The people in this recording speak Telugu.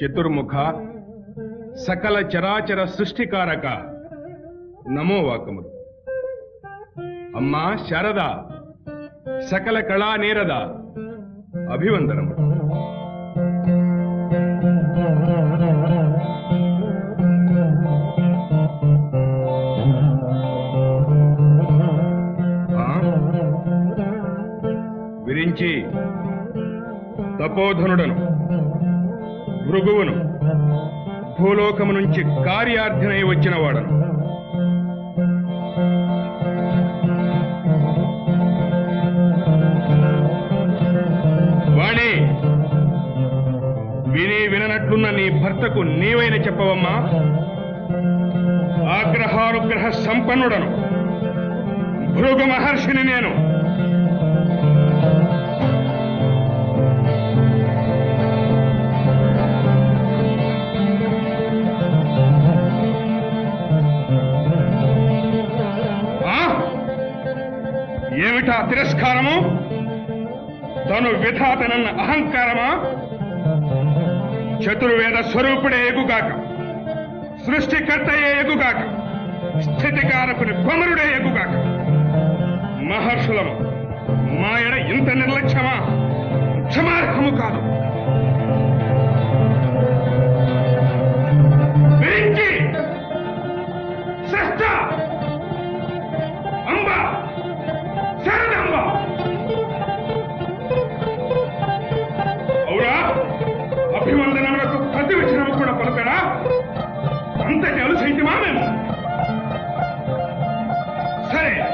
చతుర్ముఖ సకల చరాచర సృష్టికారక నమో వాకములు అమ్మా శారద సకల కళా నేరద అభివందనము ఆ? విరించి తపోధనుడను భృగువును భూలోకము నుంచి కార్యార్థినై వచ్చిన వాడను వాణి విని విననట్లున్న నీ భర్తకు నీవైన చెప్పవమ్మా ఆగ్రహానుగ్రహ సంపన్నుడను భృగు మహర్షిని నేను ఆ? ఏమిటా తిరస్కారము తను విధాతనన్న అహంకారమా చతుర్వేద స్వరూపుడే ఎగుగాక సృష్టికర్తయే ఎగుగాక స్థితికారకుని కొమరుడే ఎగుగాక మహర్షులము మాయడ ఇంత నిర్లక్ష్యమా క్షమార్హము కాదు విరించి శ్రేష్ఠ అంబ శరణంబ అవురా అభివందనములకు ప్రతి వచనము కూడా పలకరా అంతటి అలుసైతిమా మేము సరే